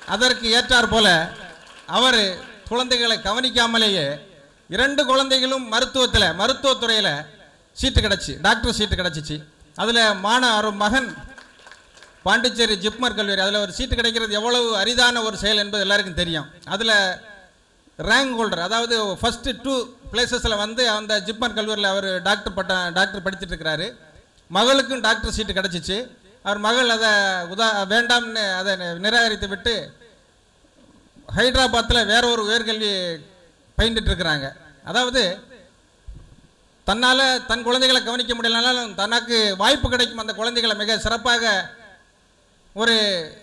அதற்கு ஏற்றார் போல அவர் குழந்தைகளை கவனிக்காமலேயே இரண்டு குழந்தைகளும் மருத்துவத்தில் மருத்துவத்துறையில் சீட்டு கிடச்சி டாக்டர் சீட்டு கிடச்சிச்சு அதில் மான ஒரு மகன் பாண்டிச்சேரி ஜிப்மர் கல்லூரி அதில் ஒரு சீட்டு கிடைக்கிறது எவ்வளவு அரிதான ஒரு செயல் என்பது எல்லாருக்கும் தெரியும் அதில் ரேங்க் ஹோல்டர் அதாவது ஃபஸ்ட்டு டூ பிளேசஸில் வந்து அந்த ஜிப்மர் கல்லூரியில் அவர் டாக்டர் பட்ட டாக்டர் படிச்சுட்டு இருக்கிறாரு மகளுக்கும் டாக்டர் சீட்டு கிடச்சிச்சு அவர் மகள் அதை உதா வேண்டாம்னு அதை நிராகரித்து விட்டு ஹைதராபாத்தில் வேற ஒரு உயர்கல்வி பயின்றுட்டு இருக்கிறாங்க அதாவது தன்னால் தன் குழந்தைகளை கவனிக்க முடியலனாலும் தனக்கு வாய்ப்பு கிடைக்கும் அந்த குழந்தைகளை மிக சிறப்பாக ஒரு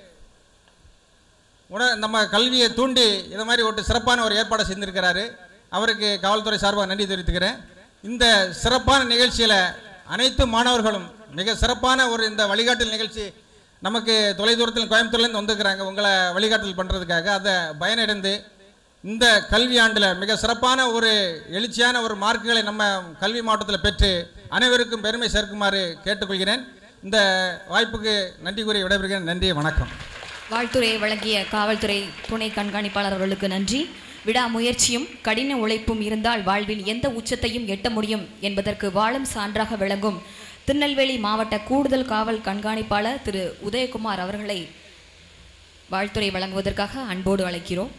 உண நம்ம கல்வியை தூண்டி இதை மாதிரி ஒரு சிறப்பான ஒரு ஏற்பாடை செஞ்சிருக்கிறாரு அவருக்கு காவல்துறை சார்பாக நன்றி தெரிவித்துக்கிறேன் இந்த சிறப்பான நிகழ்ச்சியில் அனைத்து மாணவர்களும் மிக சிறப்பான ஒரு இந்த வழிகாட்டல் நிகழ்ச்சி நமக்கு தொலைதூரத்தில் கோயம்புத்தூர்லேருந்து வந்துருக்கிறாங்க உங்களை வழிகாட்டல் பண்ணுறதுக்காக அதை பயனடைந்து இந்த கல்வி ஆண்டில் மிக சிறப்பான ஒரு எழுச்சியான ஒரு மார்க்குகளை நம்ம கல்வி மாவட்டத்தில் பெற்று அனைவருக்கும் பெருமை சேர்க்குமாறு கேட்டுக்கொள்கிறேன் இந்த வாய்ப்புக்கு நன்றி கூறி விடைபெறுகிறேன் நன்றி வணக்கம் வாழ்த்துறையை வழங்கிய காவல்துறை துணை கண்காணிப்பாளர் அவர்களுக்கு நன்றி விடாமுயற்சியும் கடின உழைப்பும் இருந்தால் வாழ்வில் எந்த உச்சத்தையும் எட்ட முடியும் என்பதற்கு வாழும் சான்றாக விளங்கும் திருநெல்வேலி மாவட்ட கூடுதல் காவல் கண்காணிப்பாளர் திரு உதயகுமார் அவர்களை வாழ்த்துறை வழங்குவதற்காக அன்போடு அழைக்கிறோம்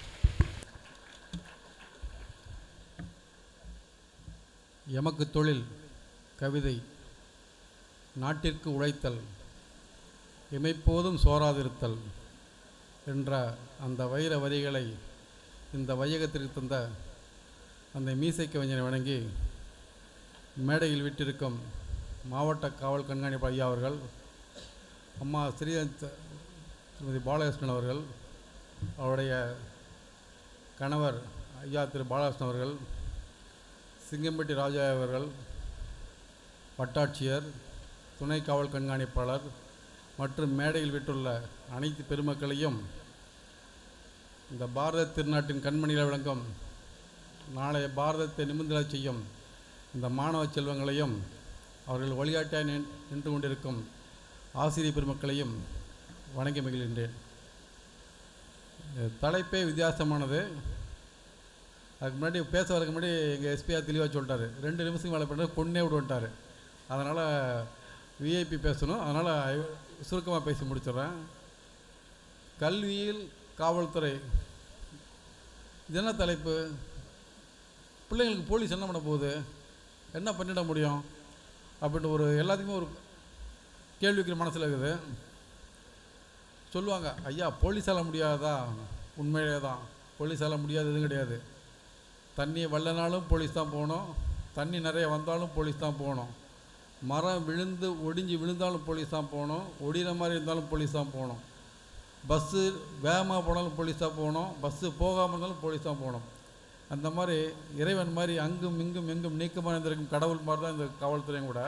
எமக்கு தொழில் கவிதை நாட்டிற்கு உழைத்தல் இமைப்போதும் சோராதிருத்தல் என்ற அந்த வைர வரிகளை இந்த வையகத்திற்கு தந்த அந்த மீசை கவிஞனை வணங்கி மேடையில் விட்டிருக்கும் மாவட்ட காவல் கண்காணிப்பு ஐயா அவர்கள் அம்மா ஸ்ரீ திருமதி பாலகிருஷ்ணன் அவர்கள் அவருடைய கணவர் ஐயா திரு பாலகிருஷ்ணன் அவர்கள் சிங்கம்பட்டி ராஜா அவர்கள் வட்டாட்சியர் துணை காவல் கண்காணிப்பாளர் மற்றும் மேடையில் விட்டுள்ள அனைத்து பெருமக்களையும் இந்த பாரத திருநாட்டின் கண்மணியில் விளங்கும் நாளைய பாரதத்தை நிமிர்ந்தச் செய்யும் இந்த மாணவ செல்வங்களையும் அவர்கள் வழிகாட்டியாய் நின்- நின்று கொண்டிருக்கும் ஆசிரியர் பெருமக்களையும் வணங்கி மகிழ்கின்றேன் இந்த தலைப்பே வித்தியாசமானது அதுக்கு முன்னாடி பேச வரதுக்கு முன்னாடி எங்கள் எஸ்பிஆர் தெளிவாக சொல்லிட்டாரு ரெண்டு நிமிஷம் மேலே பண்ண பொண்ணே விடுன்ட்டாரு அதனால் விஐபி பேசணும் அதனால் சுருக்கமாக பேசி முடிச்சிடுறேன் கல்வியில் காவல்துறை இது என்ன தலைப்பு பிள்ளைங்களுக்கு போலீஸ் என்ன பண்ண போகுது என்ன பண்ணிட முடியும் அப்படின்னு ஒரு எல்லாத்துக்குமே ஒரு கேள்விக்கு மனசில் இருக்குது சொல்லுவாங்க ஐயா போலீஸால் முடியாதா உண்மையிலே தான் போலீஸால் முடியாது எதுவும் கிடையாது தண்ணி வல்லனாலும் போலீஸ் தான் போகணும் தண்ணி நிறைய வந்தாலும் போலீஸ் தான் போகணும் மரம் விழுந்து ஒடிஞ்சு விழுந்தாலும் போலீஸ் தான் போகணும் ஒடிகிற மாதிரி இருந்தாலும் போலீஸ் தான் போகணும் பஸ்ஸு வேகமாக போனாலும் போலீஸ் தான் போகணும் பஸ்ஸு போகாமல் இருந்தாலும் போலீஸ் தான் போகணும் அந்த மாதிரி இறைவன் மாதிரி அங்கும் இங்கும் எங்கும் நீக்கமாக இருந்திருக்கும் கடவுள் மாதிரி தான் இந்த காவல்துறையும் கூட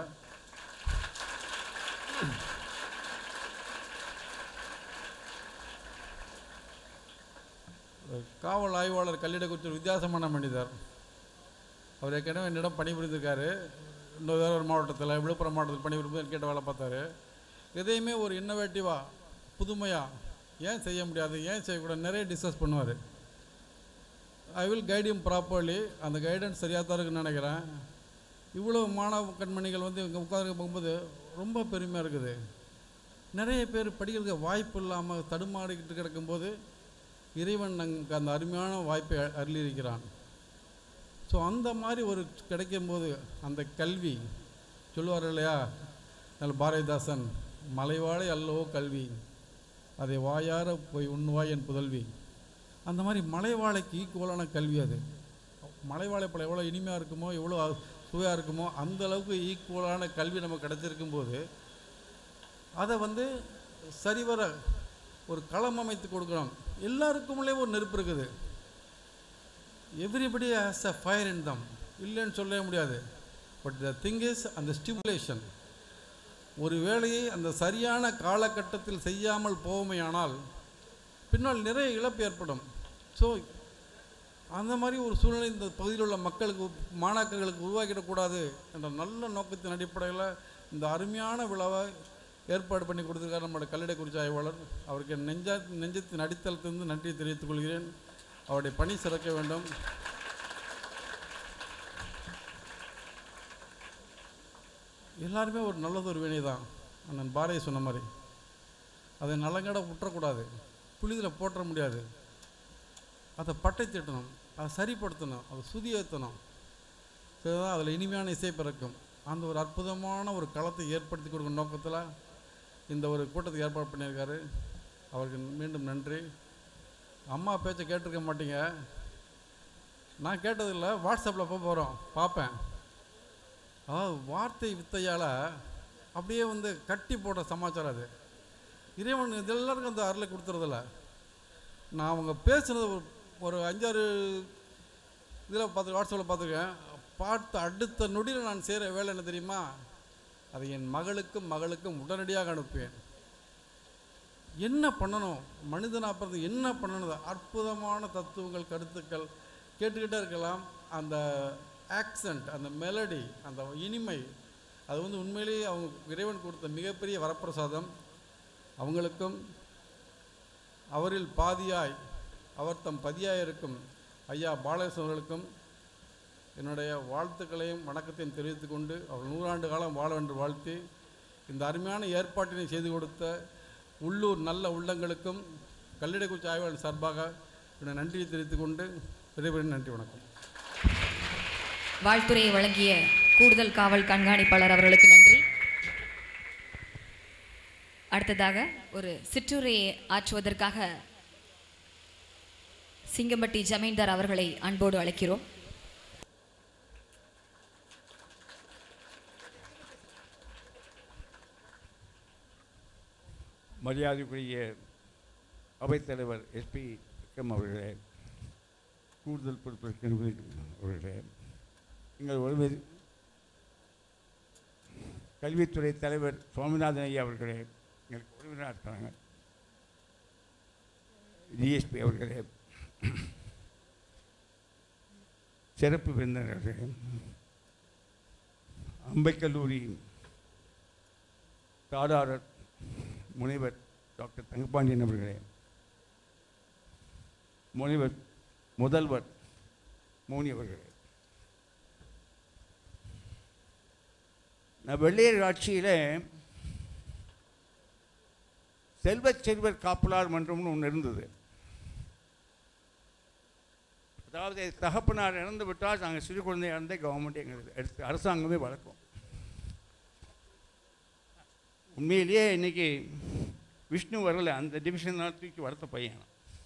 காவல் ஆய்வாளர் கல்லிடக்குறிச்சி ஒரு வித்தியாசமான மனிதர் அவர் ஏற்கனவே என்னிடம் பணிபுரிந்திருக்காரு இன்னொரு வேற ஒரு மாவட்டத்தில் விழுப்புரம் மாவட்டத்தில் பணிபுரிந்து கேட்ட வேலை பார்த்தாரு எதையுமே ஒரு இன்னோவேட்டிவாக புதுமையாக ஏன் செய்ய முடியாது ஏன் செய்யக்கூடாது நிறைய டிஸ்கஸ் பண்ணுவார் I will guide him properly அந்த கைடன்ஸ் சரியாக தான் இருக்குன்னு நினைக்கிறேன் இவ்வளோ மாணவ கண்மணிகள் வந்து இங்கே உட்காந்து போகும்போது ரொம்ப பெருமையாக இருக்குது நிறைய பேர் படிக்கிறதுக்கு வாய்ப்பு இல்லாமல் தடுமாறிக்கிட்டு கிடக்கும்போது இறைவன் நமக்கு அந்த அருமையான வாய்ப்பை அ- அருளியிருக்கிறான் ஸோ அந்த மாதிரி ஒரு கிடைக்கும்போது அந்த கல்வி சொல்லுவார் இல்லையா நல்ல பாரதிதாசன் மலைவாழை அல்லவோ கல்வி அதை வாயார போய் உண்ணுவாய் என் புதல்வி அந்த மாதிரி மலைவாழைக்கு ஈக்குவலான கல்வி அது மலைவாழைப்பழம் எவ்வளோ இனிமையாக இருக்குமோ எவ்வளோ சுவையாக இருக்குமோ அந்த அளவுக்கு ஈக்குவலான கல்வி நமக்கு கிடைச்சிருக்கும் போது அதை வந்து சரிவர ஒரு களம் அமைத்து கொடுக்குறோம் எல்லாருக்குள்ளே ஒரு நெருப்பு இருக்குது everybody has a fire in them இல்லைன்னு சொல்லவே முடியாது பட் த திங் இஸ் அந்த ஸ்டிமுலேஷன் ஒரு வேலையை அந்த சரியான காலகட்டத்தில் செய்யாமல் போவோமேயானால் பின்னால் நிறைய இழப்பு ஏற்படும் ஸோ அந்த மாதிரி ஒரு சூழ்நிலை இந்த பகுதியில் உள்ள மக்களுக்கு மாணாக்கர்களுக்கு உருவாக்கிடக்கூடாது என்ற நல்ல நோக்கத்தின் அடிப்படையில் இந்த அருமையான விழாவை ஏற்பாடு பண்ணி கொடுத்துருக்கார் நம்மளோட கல்லிடைக்குறிச்சி ஆய்வாளர் அவருக்கு என் நெஞ்சா நெஞ்சத்தின் அடித்தளத்திலிருந்து நன்றி தெரிவித்துக் கொள்கிறேன் அவருடைய பணி சிறக்க வேண்டும் எல்லாருமே ஒரு நல்லது ஒரு வினை தான் அண்ணன் பாரதி சொன்ன மாதிரி அதை நலங்கட விட்டுறக்கூடாது புளிதில் போட்டுற முடியாது அதை பட்டை திட்டணும் அதை சரிப்படுத்தணும் அதை சுதி ஏற்றணும் இதுதான் அதில் இனிமையான இசை பிறக்கும் அந்த ஒரு அற்புதமான ஒரு களத்தை ஏற்படுத்தி கொடுக்கும் நோக்கத்தில் இந்த ஒரு கூட்டத்துக்கு ஏற்பாடு பண்ணியிருக்காரு அவருக்கு மீண்டும் நன்றி அம்மா பேச்சை கேட்டிருக்க மாட்டீங்க நான் கேட்டதில்லை வாட்ஸ்அப்பில் போக போகிறோம் பார்ப்பேன் அதாவது வார்த்தை வித்தையால் அப்படியே வந்து கட்டி போடுற சமாச்சாரம் அது இறைவன் இது எல்லாருக்கும் அந்த அருளை கொடுத்துறதில்ல நான் அவங்க பேசுனது ஒரு ஒரு அஞ்சாறு இதில் பார்த்து வாட்ஸ்அப்பில் பார்த்துருக்கேன் பார்த்த அடுத்த நொடியில் நான் செய்கிற வேலை என்ன தெரியுமா அதை என் மகளுக்கும் மகளுக்கும் உடனடியாக அனுப்புவேன் என்ன பண்ணணும் மனிதனா பிறந்து என்ன பண்ணணும் அற்புதமான தத்துவங்கள் கருத்துக்கள் கேட்டுக்கிட்டே இருக்கலாம் அந்த ஆக்சண்ட் அந்த மெலடி அந்த இனிமை அது வந்து உண்மையிலேயே அவங்க இறைவன் கொடுத்த மிகப்பெரிய வரப்பிரசாதம் அவங்களுக்கும் அவரில் பாதியாய் அவர் தம் பதியாய் இருக்கும் ஐயா பாலகிருஷ்ணன் அவர்களுக்கும் என்னுடைய வாழ்த்துக்களையும் வணக்கத்தையும் தெரிவித்துக் கொண்டு அவர் நூறாண்டு காலம் வாழ என்று வாழ்த்தி இந்த அருமையான ஏற்பாட்டினை செய்து கொடுத்த உள்ளூர் நல்ல உள்ளங்களுக்கும் கல்லிடைக்குச்சி ஆய்வாளர் சார்பாக என்னுடைய நன்றியை தெரிவித்துக் கொண்டு விடைபெறும் நன்றி வணக்கம் வாழ்த்துறையை வழங்கிய கூடுதல் காவல் கண்காணிப்பாளர் அவர்களுக்கு நன்றி அடுத்ததாக ஒரு சிற்றுரையை ஆற்றுவதற்காக சிங்கம்பட்டி ஜமீன்தார் அவர்களை அன்போடு அழைக்கிறோம் மரியாதைக்குரிய அவைத்தலைவர் எஸ்பி விக்ரம் அவர்களே கூடுதல் பொறுப்பிற்கு அவர்களே எங்கள் ஒருவர் கல்வித்துறை தலைவர் சுவாமிநாதன் ஐயா அவர்களே எங்களுக்கு உறவினராக இருக்கிறாங்க டிஎஸ்பி அவர்களே சிறப்பு விருந்தினர்களே அம்பைக்கல்லூரி தாடாரர் முனைவர் டாக்டர் தங்கப்பாண்டியன் அவர்களே முனைவர் முதல்வர் மோனி அவர்களே நான் வெள்ளையர் ஆட்சியில் செல்வச் செல்வர் காப்பலார் மன்றம்னு ஒன்று இருந்தது அதாவது தகப்பனார் இறந்து விட்டால் நாங்கள் சிறு குழந்தை இறந்தே கவர்மெண்ட் எங்களுக்கு எடுத்து அரசாங்கமே வளர்க்கும் உண்மையிலேயே இன்னைக்கு விஷ்ணு வரல அந்த டிவிஷனால் தூக்கி வளர்த்த பையன்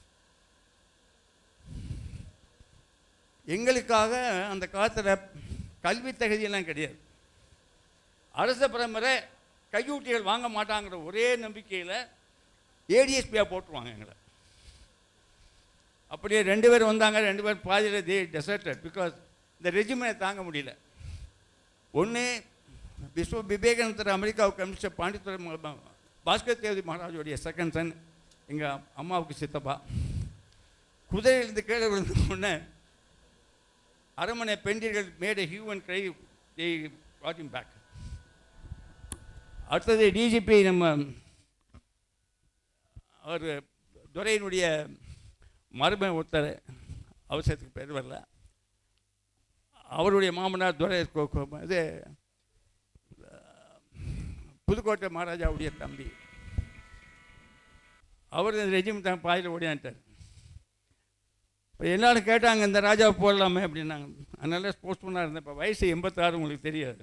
எங்களுக்காக அந்த காலத்தில் கல்வி தகுதியெல்லாம் கிடையாது அரச பரம்பரை கையூட்டிகள் வாங்க மாட்டாங்கிற ஒரே நம்பிக்கையில் ஏடிஎஸ்பியாக போட்டுருவாங்க எங்களை அப்படியே ரெண்டு பேர் வந்தாங்க ரெண்டு பேர் பாதியில் தி டெசர்டட் பிகாஸ் இந்த ரெஜிமெனை தாங்க முடியல ஒன்று விஸ்வ விவேகானந்தர் அமெரிக்காவுக்கு அனுப்பிச்ச பாண்டித்துறை ம- பாஸ்கர் தேவதி மகாராஜோடைய செகண்ட் சன் எங்கள் அம்மாவுக்கு சித்தப்பா குதிரையிலிருந்து கீழே விழுந்த உடனே அரண்மனை பெண்டிர்கள் made human cry the what இம் பேக் அடுத்தது டிஜிபி நம்ம அவர் துரையினுடைய மருமகன் ஒருத்தர் அவசரத்துக்கு பேர் வரல அவருடைய மாமனார் துரை கோ- கோ- இது புதுக்கோட்டை மகாராஜாவுடைய தம்பி அவர் இந்த ரெஜிம் தான் பாதியில் ஓடியான்ட்டார் இப்போ எல்லாரும் கேட்டாங்க இந்த ராஜா போடலாமே அப்படின்னாங்க அதனால ஸ்போர்ட்ஸ்மேனாக இருந்தேன் இப்போ வயசு எண்பத்தாறு உங்களுக்கு தெரியாது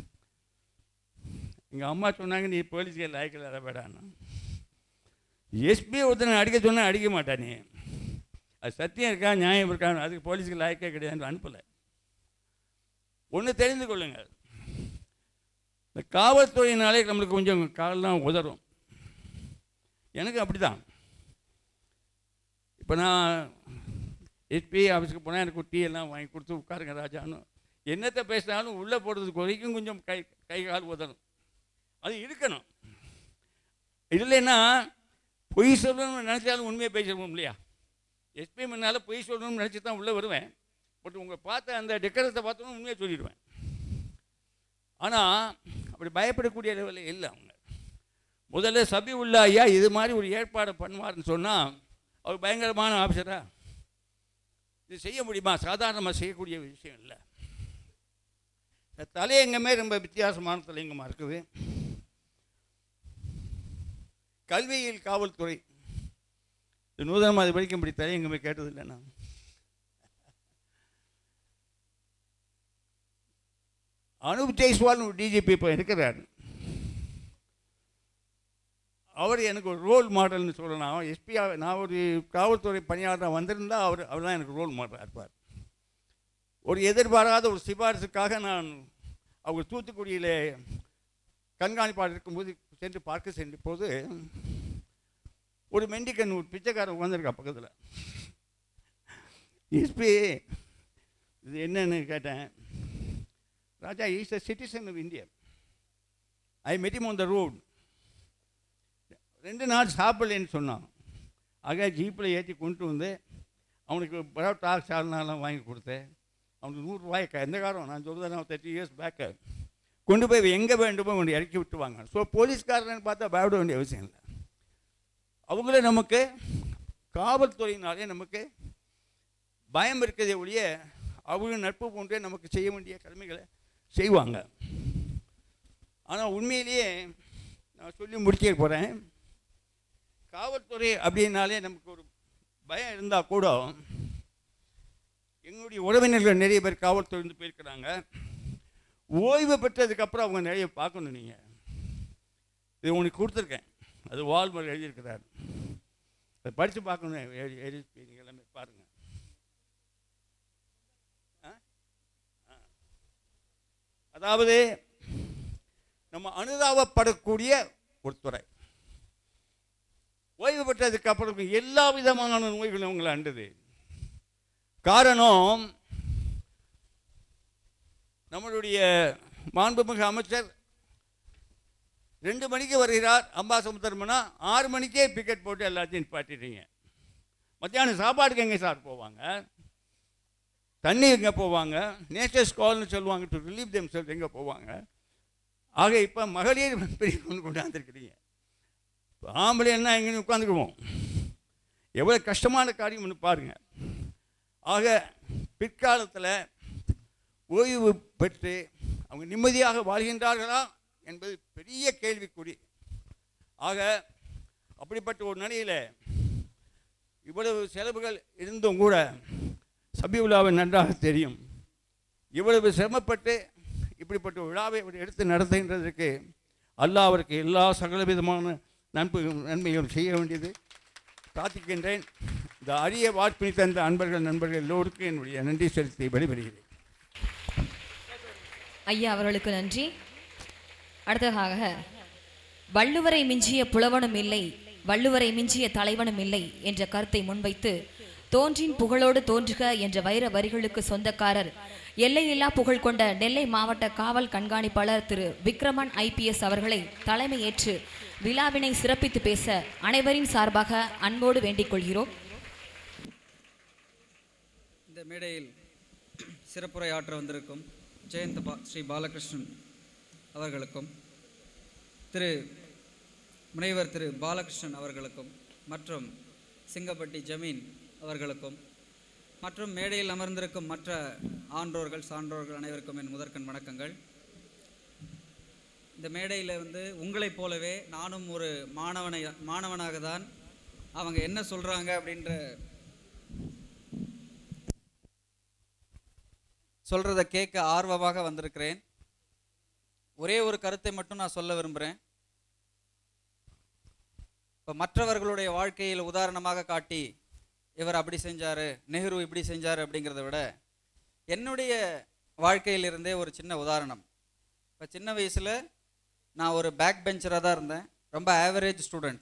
எங்கள் அம்மா சொன்னாங்க நீ போலீஸ்க்கு லாய்க்கில் அதை வேடான்னு எஸ்பி ஒருத்தனை அடிக்க சொன்னா அடிக்க மாட்டானே அது சத்தியம் இருக்கா நியாயம் இருக்கா அதுக்கு போலீஸுக்கு லாய்க்கே கிடையாதுன்னு அனுப்பலை ஒன்று தெரிந்து கொள்ளுங்கள் இந்த காவல்துறையினாலே நம்மளுக்கு கொஞ்சம் காலெலாம் உதறும் எனக்கு அப்படி தான் இப்போ நான் எஸ்பி ஆஃபீஸுக்கு போனால் எனக்கு ஒரு டீ எல்லாம் வாங்கி கொடுத்து உட்காருங்க ராஜான்னு என்னத்தை பேசினாலும் உள்ளே போடுறதுக்கு வரைக்கும் கொஞ்சம் கை கை கால் உதறும் அது இருக்கணும் இல்லைன்னா பொய் சொல்லணும்னு நினச்சாலும் உண்மையை பேசணும் இல்லையா எஸ்பி முன்னால் பொய் சொல்லணும்னு நினச்சி தான் உள்ளே வருவேன் பட் உங்களை பார்த்த அந்த டெக்கரத்தை பார்த்தோன்னா உண்மையை சொல்லிடுவேன் ஆனால் அப்படி பயப்படக்கூடிய லெவலில் இல்லை அவங்க முதல்ல சபி உள்ள ஐயா இது மாதிரி ஒரு ஏற்பாடு பண்ணுவார்னு சொன்னால் அவர் பயங்கரமான ஆஃபீஸரா இது செய்ய முடியுமா சாதாரணமாக செய்யக்கூடிய விஷயம் இல்லை இந்த தலையங்கமே ரொம்ப வித்தியாசமான தலையங்கமாக இருக்குது கல்வியில் காவல்துறை இது நூதனமாக அது படிக்க முடியும் தலையங்கமே கேட்டதில்லை நான் அனுப் ஜெய்ஸ்வால் டிஜிபி இப்போ இருக்கிறார் அவர் எனக்கு ஒரு ரோல் மாடல்னு சொல்லலாம் எஸ்பி நான் ஒரு காவல்துறை பணியாளராக வந்திருந்தால் அவர் அவர் தான் எனக்கு ரோல் மாடலாக இருப்பார் ஒரு எதிர்பாராத ஒரு சிபாரிசுக்காக நான் அவர் தூத்துக்குடியில் கண்காணிப்பாளர் இருக்கும்போது சென்று பார்க்க சென்ற போது ஒரு மெண்டிக்கன் ஒரு பிச்சைக்காரன் உட்காந்துருக்கா பக்கத்தில் எஸ்பி இது என்னன்னு கேட்டேன் Raja is a citizen of India I met him on the road ரெண்டு நாள் சாப்பிடலன்னு சொன்னான் ஆக ஜீப்பில் ஏற்றி கொண்டு வந்து அவனுக்கு பரோட்டா சால்னாலாம் வாங்கி கொடுத்தேன் அவனுக்கு நூறுரூவாய் எந்த காரம் நான் சொல்கிறேன் நான் தேர்ட்டி இயர்ஸ் பேக்கு கொண்டு போய் எங்கே வேண்டுமோ கொண்டு இறக்கி விட்டுவாங்க ஸோ போலீஸ்காரன்னு பார்த்தா பயப்பட வேண்டிய அவசியம் இல்லை அவங்களே நமக்கு காவல்துறையினாலே நமக்கு பயம் இருக்கிறதே ஒழிய அவங்க நட்பு போன்றே நமக்கு செய்ய வேண்டிய கடமைகளை செய்வாங்க ஆனால் உண்மையிலேயே நான் சொல்லி முடிக்க போகிறேன் காவல்துறை அப்படின்னாலே நமக்கு ஒரு பயம் இருந்தால் கூட எங்களுடைய உறவினர்கள் நிறைய பேர் காவல்துறை இருந்து போயிருக்கிறாங்க ஓய்வு பெற்றதுக்கப்புறம் அவங்க நிறைய பார்க்கணும் நீங்கள் இது உனக்கு கொடுத்துருக்கேன் அது வால்மர் எழுதியிருக்கிறார் அதை படித்து பார்க்கணும் எழுதி எழுதி நீங்கள் எல்லாமே பாருங்கள் அதாவது நம்ம அனுதாபப்படக்கூடிய ஒரு துறை ஓய்வு பெற்றதுக்கு அப்புறம் எல்லா விதமான நோய்களும் உங்களை அண்டுது காரணம் நம்மளுடைய மாண்புமிகு அமைச்சர் ரெண்டு மணிக்கு வருகிறார் அம்பாசமுத்திரம்னா ஆறு மணிக்கே பிக்கெட் போட்டு எல்லாத்தையும் நிப்பாட்டிடுறீங்க மத்தியானம் சாப்பாடுக்கு எங்கே சார் போவாங்க தண்ணி எங்கே போவாங்க நேச்சர்ஸ் கால்னு சொல்லுவாங்க டு ரிலீவ் தெம் செல்ஸ் எங்கே போவாங்க ஆக இப்போ மகளிர் பிரிவு கொண்டு கொண்டாந்துருக்கிறீங்க இப்போ ஆம்பளை என்ன எங்கேயும் உட்காந்துக்குவோம் எவ்வளோ கஷ்டமான காரியம் ஒன்று பாருங்கள் ஆக பிற்காலத்தில் ஓய்வு பெற்று அவங்க நிம்மதியாக வாழ்கின்றார்களா என்பது பெரிய கேள்விக்குறி ஆக அப்படிப்பட்ட ஒரு நிலையில் இவ்வளவு செலவுகள் இருந்தும் கூட சபியுல்லாவை நன்றாக தெரியும் இவ்வளவு சிரமப்பட்டு இப்படிப்பட்ட ஒரு விழாவை அவர் எடுத்து நடத்துகின்றதற்கு அல்லாஹ் அவருக்கு எல்லா சகல விதமான நன்மை நன்மைகளும் செய்ய வேண்டியது பிரார்த்திக்கின்றேன் இந்த அரிய வாய்ப்பினை தந்த அன்பர்கள் நண்பர்கள் எல்லோருக்கும் என்னுடைய நன்றி செலுத்தி விடைபெறுகிறேன் ஐயா அவர்களுக்கு நன்றி அடுத்ததாக வள்ளுவரை மிஞ்சிய புலவனும் இல்லை வள்ளுவரை மிஞ்சிய தலைவனும் இல்லை என்ற கருத்தை முன்வைத்து தோன்றின் புகழோடு தோன்றுக என்ற வைர வரிகளுக்கு சொந்தக்காரர் எல்லையில்லா புகழ் கொண்ட நெல்லை மாவட்ட காவல் கண்காணிப்பாளர் திரு விக்ரமன் ஐபிஎஸ் அவர்களை தலைமை ஏற்று விழாவினை சிறப்பித்து பேச அனைவரின் சார்பாக அன்போடு வேண்டிக் கொள்கிறோம் இந்த மேடையில் சிறப்புரை ஆற்ற வந்திருக்கும் ஜெயந்த பா ஸ்ரீ பாலகிருஷ்ணன் அவர்களுக்கும் திரு முனைவர் திரு பாலகிருஷ்ணன் அவர்களுக்கும் மற்றும் சிங்கப்பட்டி ஜமீன் அவர்களுக்கும் மற்றும் மேடையில் அமர்ந்திருக்கும் மற்ற ஆன்றோர்கள் சான்றோர்கள் அனைவருக்கும் என் முதற்கண் வணக்கங்கள் இந்த மேடையில் வந்து உங்களைப் போலவே நானும் ஒரு மாணவனை மாணவனாக தான் அவங்க என்ன சொல்கிறாங்க அப்படின்ற சொல்கிறத கேட்க ஆர்வமாக வந்திருக்கிறேன் ஒரே ஒரு கருத்தை மட்டும் நான் சொல்ல விரும்புகிறேன் இப்போ மற்றவர்களுடைய வாழ்க்கையில் உதாரணமாக காட்டி இவர் அப்படி செஞ்சார் நெஹ்ரு இப்படி செஞ்சார் அப்படிங்கிறத விட என்னுடைய வாழ்க்கையிலிருந்தே ஒரு சின்ன உதாரணம் இப்போ சின்ன வயசில் நான் ஒரு பேக் பெஞ்சராக தான் இருந்தேன் ரொம்ப ஆவரேஜ் ஸ்டூடெண்ட்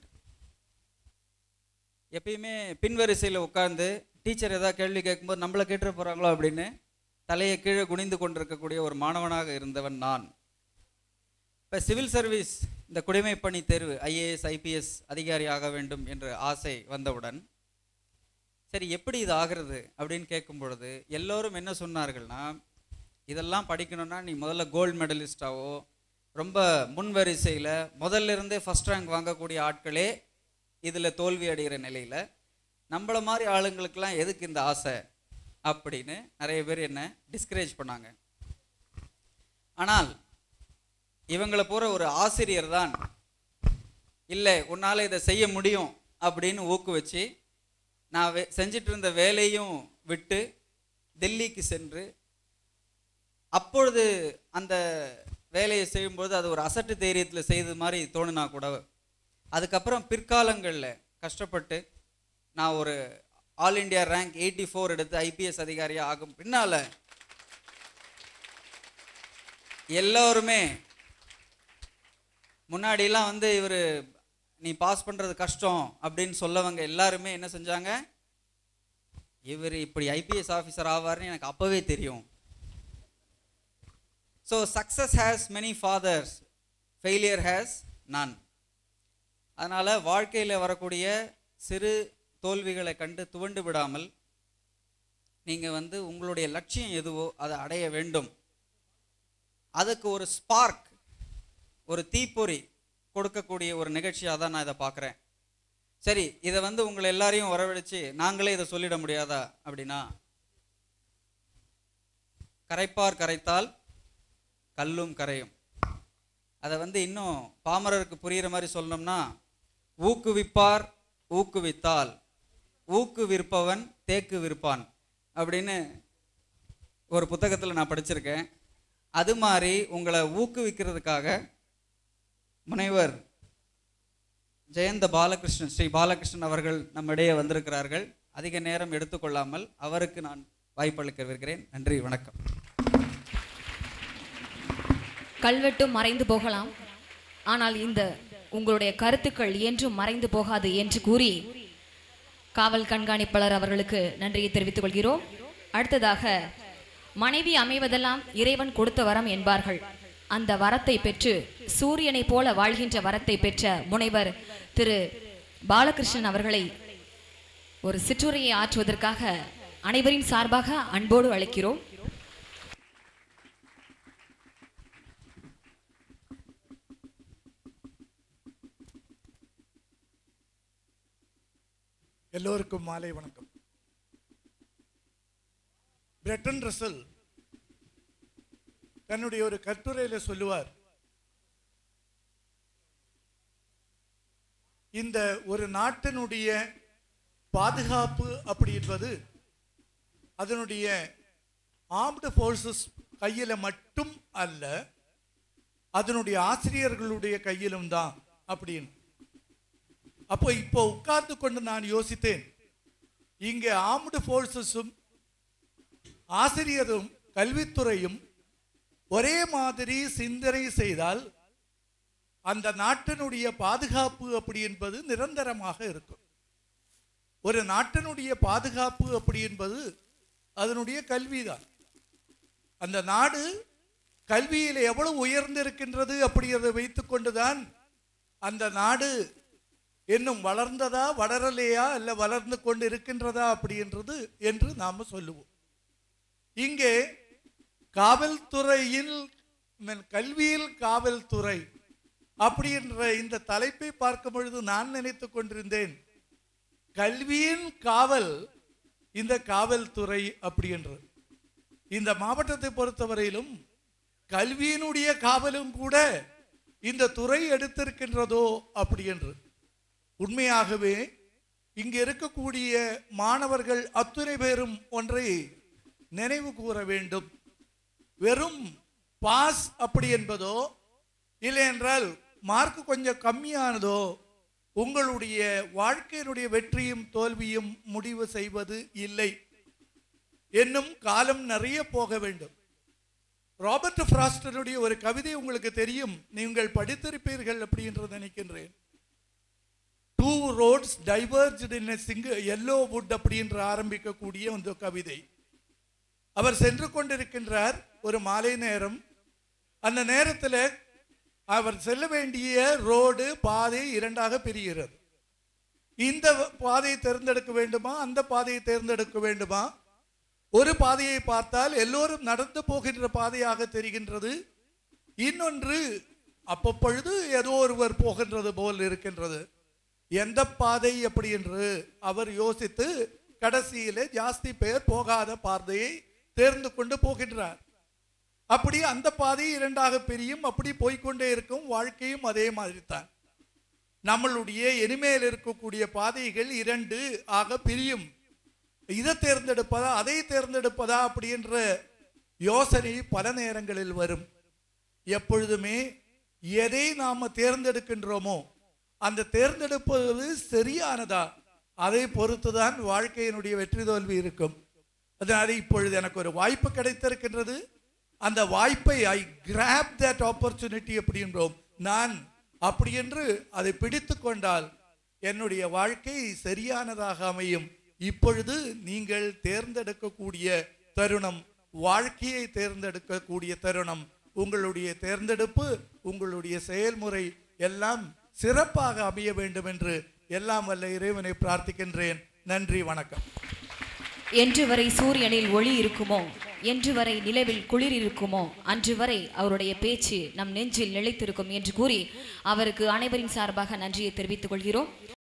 எப்பயுமே பின்வரிசையில் உட்கார்ந்து டீச்சர் ஏதாவது கேள்வி கேட்கும்போது நம்மளை கேட்டுற போகிறாங்களோ அப்படின்னு தலையை கீழே குனிந்து கொண்டிருக்கக்கூடிய ஒரு மாணவனாக இருந்தவன் நான் இப்போ சிவில் சர்வீஸ் இந்த குடிமைப் பணி தேர்வு ஐஏஎஸ் ஐபிஎஸ் அதிகாரி ஆக வேண்டும் என்ற ஆசை வந்தவுடன் சரி எப்படி இது ஆகிறது அப்படின்னு கேட்கும் பொழுது எல்லோரும் என்ன சொன்னார்கள்னா இதெல்லாம் படிக்கணும்னா நீ முதல்ல கோல்டு மெடலிஸ்டாவோ ரொம்ப முன் வரிசையில் முதல்ல இருந்தே ஃபஸ்ட் ரேங்க் வாங்கக்கூடிய ஆட்களே இதில் தோல்வி அடைகிற நிலையில் நம்மள மாதிரி ஆளுங்களுக்கெல்லாம் எதுக்கு இந்த ஆசை அப்படின்னு நிறைய பேர் என்ன டிஸ்கரேஜ் பண்ணாங்க ஆனால் இவங்களை போற ஒரு ஆசிரியர் தான் இல்லை உன்னால் இதை செய்ய முடியும் அப்படின்னு ஊக்குவிச்சு நான் வே செஞ்சிட்டு இருந்த வேலையும் விட்டு டெல்லிக்கு சென்று அப்பொழுது அந்த வேலையை செய்யும்போது அது ஒரு அசட்டு தைரியத்தில் செய்தது மாதிரி தோணுனா கூட அதுக்கப்புறம் பிற்காலங்களில் கஷ்டப்பட்டு நான் ஒரு all India rank eighty four எடுத்து ஐபிஎஸ் அதிகாரியாக ஆகும் பின்னால் எல்லோருமே முன்னாடிலாம் வந்து இவர் நீ பாஸ் பண்ணுறது கஷ்டம் அப்படின்னு சொல்லவங்க எல்லாருமே என்ன செஞ்சாங்க இவர் இப்படி ஐபிஎஸ் ஆஃபீஸர் ஆவார்னு எனக்கு அப்போவே தெரியும் so success has many fathers failure has none அதனால் வாழ்க்கையில் வரக்கூடிய சிறு தோல்விகளை கண்டு துவண்டு விடாமல் நீங்கள் வந்து உங்களுடைய லட்சியம் எதுவோ அதை அடைய வேண்டும் அதுக்கு ஒரு ஸ்பார்க் ஒரு தீப்பொறி கொடுக்கக்கூடிய ஒரு நிகழ்ச்சியாக தான் நான் இதை பார்க்குறேன் சரி இதை வந்து உங்களை எல்லாரையும் வரவழைச்சு நாங்களே இதை சொல்லிட முடியாதா அப்படின்னா கரைப்பார் கரைத்தால் கல்லும் கரையும் அதை வந்து இன்னும் பாமரருக்கு புரிகிற மாதிரி சொல்லணும்னா ஊக்குவிப்பார் ஊக்குவித்தால் ஊக்குவிற்பவன் தேக்கு விற்பான் அப்படின்னு ஒரு புத்தகத்தில் நான் படிச்சிருக்கேன் அது மாதிரி உங்களை ஊக்குவிக்கிறதுக்காக முனைவர் ஜெயந்த பாலகிருஷ்ணன் ஸ்ரீ பாலகிருஷ்ணன் அவர்கள் நம்மிடையே வந்திருக்கிறார்கள் அதிக நேரம் எடுத்துக்கொள்ளாமல் அவருக்கு நான் வாய்ப்பளிக்க விருக்கிறேன் நன்றி வணக்கம் கல்வெட்டும் மறைந்து போகலாம் ஆனால் இந்த உங்களுடைய கருத்துக்கள் என்றும் மறைந்து போகாது என்று கூறி காவல் கண்காணிப்பாளர் அவர்களுக்கு நன்றியை தெரிவித்துக் கொள்கிறோம் அடுத்ததாக மனைவி அமைவதெல்லாம் இறைவன் கொடுத்த வரம் என்பார்கள் அந்த வரத்தை பெற்று சூரியனைப் போல வாழ்கின்ற வரத்தை பெற்ற முனைவர் திரு பாலகிருஷ்ணன் அவர்களை ஒரு சிற்றுரையை ஆற்றுவதற்காக அனைவரின் சார்பாக அன்போடு அழைக்கிறோம் எல்லோருக்கும் மாலை வணக்கம் பிரெட்டன் ரசல் தன்னுடைய ஒரு கட்டுரையில சொல்லுவார் இந்த ஒரு நாட்டினுடைய பாதுகாப்பு அப்படி என்பது அதனுடைய ஆர்ம்டு ஃபோர்ஸஸ் கையில மட்டும் அல்ல அதனுடைய ஆசிரியர்களுடைய கையிலும் தான் அப்படின்னு அப்போ இப்போ உட்கார்ந்து கொண்டு நான் யோசித்தேன் இங்கே ஆர்ம்டு ஃபோர்ஸஸும் ஆசிரியரும் கல்வித்துறையும் ஒரே மாதிரி சிந்தனை செய்தால் அந்த நாட்டினுடைய பாதுகாப்பு அப்படி என்பது நிரந்தரமாக இருக்கும் ஒரு நாட்டினுடைய பாதுகாப்பு அப்படி என்பது அதனுடைய கல்விதான் அந்த நாடு கல்வியில் எவ்வளவு உயர்ந்திருக்கின்றது அப்படிங்கிறதை வைத்துக்கொண்டுதான் அந்த நாடு இன்னும் வளர்ந்ததா வளரலையா இல்ல வளர்ந்து கொண்டு இருக்கின்றதா அப்படின்றது என்று நாம சொல்லுவோம் இங்கே காவல்துறையில் மீன் கல்வியில் காவல்துறை அப்படின்ற இந்த தலைப்பை பார்க்கும் பொழுது நான் நினைத்துக் கொண்டிருந்தேன் கல்வியின் காவல் இந்த காவல்துறை அப்படி என்று இந்த மாவட்டத்தை பொறுத்தவரையிலும் கல்வியினுடைய காவலும் கூட இந்த துறை எடுத்திருக்கின்றதோ அப்படி என்று உண்மையாகவே இங்கு இருக்கக்கூடிய மாணவர்கள் அத்துணை பேரும் ஒன்றை நினைவு கூற வேண்டும் வெறும் பாஸ் அப்படி என்பதோ இல்லை என்றால் மார்க் கொஞ்சம் கம்மியானதோ உங்களுடைய வாழ்க்கையினுடைய வெற்றியும் தோல்வியும் முடிவு செய்வது இல்லை என்னும் காலம் நிறைய போக வேண்டும் ராபர்ட் ஃப்ராஸ்டனுடைய ஒரு கவிதை உங்களுக்கு தெரியும் நீங்கள் படித்திருப்பீர்கள் அப்படின்றது நினைக்கின்றேன் டூ ரோட்ஸ் டைவர்ஜ் இன் சிங்க எல்லோ வுட் அப்படின்ற ஆரம்பிக்கக்கூடிய அந்த கவிதை அவர் சென்று கொண்டிருக்கின்றார் ஒரு மாலை நேரம் அந்த நேரத்தில் அவர் செல்ல வேண்டிய ரோடு பாதை இரண்டாக பிரிகிறது இந்த பாதையை தேர்ந்தெடுக்க வேண்டுமா அந்த பாதையை தேர்ந்தெடுக்க வேண்டுமா ஒரு பாதையை பார்த்தால் எல்லோரும் நடந்து போகின்ற பாதையாக தெரிகின்றது இன்னொன்று அப்பப்பொழுது ஏதோ ஒருவர் போகின்றது போல் இருக்கின்றது எந்த பாதை எப்படி என்று அவர் யோசித்து கடைசியிலே ஜாஸ்தி பேர் போகாத பாதையை தேர்ந்து கொண்டு போகின்றார் அப்படி அந்த பாதை இரண்டாக பிரியும் அப்படி போய்க்கொண்டே இருக்கும் வாழ்க்கையும் அதே மாதிரி தான் நம்மளுடைய இனிமேல் இருக்கக்கூடிய பாதைகள் இரண்டு ஆக பிரியும் இதை தேர்ந்தெடுப்பதா அதை தேர்ந்தெடுப்பதா அப்படின்ற யோசனை பல நேரங்களில் வரும் எப்பொழுதுமே எதை நாம தேர்ந்தெடுக்கின்றோமோ அந்த தேர்ந்தெடுப்பது சரியானதா அதை பொறுத்துதான் வாழ்க்கையினுடைய வெற்றி தோல்வி இருக்கும் அதனால இப்பொழுது எனக்கு ஒரு வாய்ப்பு கிடைத்திருக்கின்றது அந்த வாய்ப்பை ஐ கிராப் தட் ஆப்பர்ச்சுனிட்டி அப்படின்றோம் நான் அப்படி என்று அதை பிடித்து கொண்டால் என்னுடைய வாழ்க்கை சரியானதாக அமையும் இப்பொழுது நீங்கள் தேர்ந்தெடுக்கக்கூடிய தருணம் வாழ்க்கையை தேர்ந்தெடுக்கக்கூடிய தருணம் உங்களுடைய தேர்ந்தெடுப்பு உங்களுடைய செயல்முறை எல்லாம் சிறப்பாக அமைய வேண்டும் என்று எல்லாம் வல்ல இறைவனை பிரார்த்திக்கின்றேன் நன்றி வணக்கம் என்று வரை சூரியனில் ஒளி இருக்குமோ என்று வரை நிலவில் குளிர் இருக்குமோ அன்று வரை அவருடைய பேச்சு நம் நெஞ்சில் நிலைத்திருக்கும் என்று கூறி அவருக்கு அனைவரின் சார்பாக நன்றியை தெரிவித்துக் கொள்கிறோம்